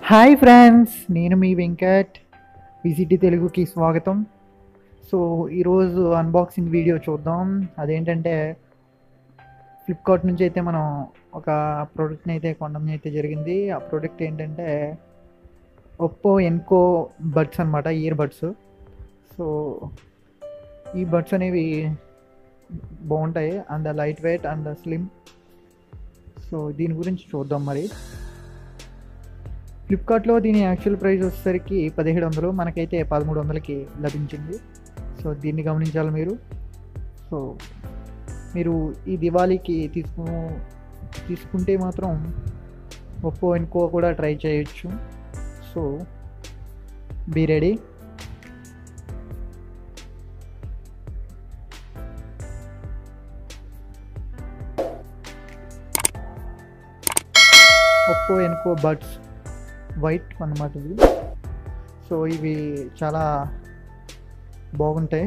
hi friends నేను మీ వెంకట్ విసిటీ తెలుగుకి స్వాగతం సో ఈరోజు అన్బాక్సింగ్ వీడియో చూద్దాం అదేంటంటే ఫ్లిప్కార్ట్ నుంచి అయితే మనం ఒక ప్రోడక్ట్ని అయితే కొనడం అయితే జరిగింది ఆ ప్రోడక్ట్ ఏంటంటే ఒప్పో ఎన్కో బడ్స్ అనమాట ఇయర్ బడ్స్ సో ఈ బడ్స్ అనేవి బాగుంటాయి and lightweight and slim so దీని గురించి చూద్దాం మరి ఫ్లిప్కార్ట్లో దీని యాక్చువల్ ప్రైస్ వచ్చేసరికి పదిహేడు వందలు మనకైతే పదమూడు వందలకి లభించింది సో దీన్ని గమనించాలి మీరు సో మీరు ఈ దివాళీకి తీసుకు తీసుకుంటే మాత్రం ఒప్పో ఎన్కో కూడా ట్రై చేయొచ్చు so be ready Oppo Enco buds white అన్నమాట ఇవి సో ఇవి చాలా బాగుంటాయి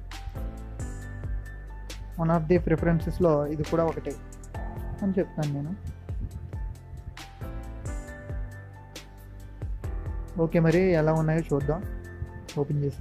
వన్ ఆఫ్ ది ప్రిఫరెన్సెస్లో ఇది కూడా ఒకటి అని చెప్తాను నేను ఓకే మరి ఎలా ఉన్నాయో చూద్దాం ఓపెన్ చేసి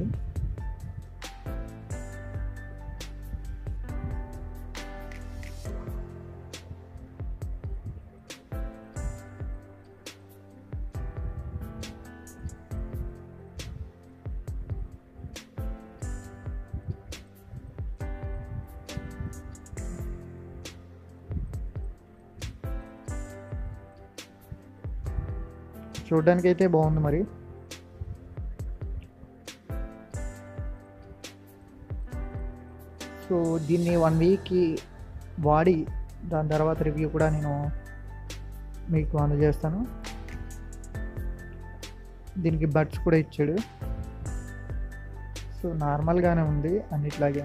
చూడడానికి అయితే బాగుంది మరి సో దీన్ని వన్ వీక్కి వాడి దాని తర్వాత రివ్యూ కూడా నేను మీకు అందజేస్తాను దీనికి బడ్స్ కూడా ఇచ్చాడు సో నార్మల్గానే ఉంది అన్నిట్లాగే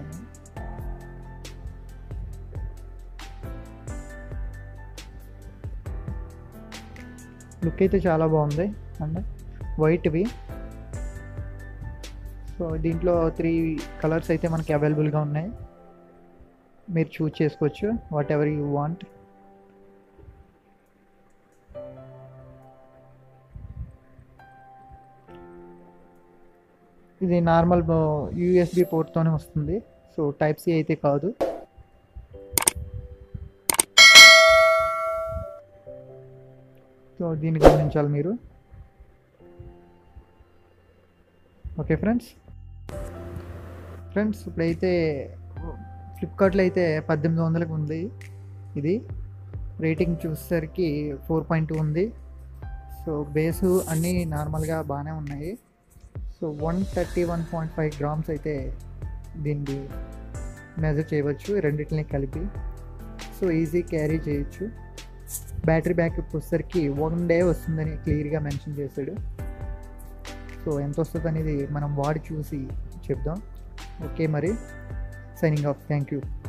లుక్ అయితే చాలా బాగుంది అండ్ వైట్వి సో దీంట్లో త్రీ కలర్స్ అయితే మనకి అవైలబుల్గా ఉన్నాయి మీరు చూజ్ చేసుకోవచ్చు వాట్ ఎవర్ యూ వాంట్ ఇది నార్మల్ యూఎస్బి పోర్ట్తోనే వస్తుంది సో టైప్ సి అయితే కాదు సో దీన్ని గమనించాలి మీరు ఓకే ఫ్రెండ్స్ ఫ్రెండ్స్ ఇప్పుడైతే ఫ్లిప్కార్ట్లో అయితే పద్దెనిమిది వందలకు ఉంది ఇది రేటింగ్ చూసేసరికి ఫోర్ పాయింట్ టూ ఉంది సో బేసు అన్నీ నార్మల్గా బాగానే ఉన్నాయి so one thirty one point five grams అయితే దీన్ని మెజర్ చేయవచ్చు రెండింటిని కలిపి సో ఈజీ క్యారీ చేయొచ్చు బ్యాటరీ బ్యాకప్ వచ్చేసరికి వన్ డే వస్తుందని క్లియర్గా మెన్షన్ చేశాడు సో ఎంత వస్తుంది అనేది మనం వాడి చూసి చెప్దాం ఓకే మరి సైనింగ్ ఆఫ్ థ్యాంక్ యూ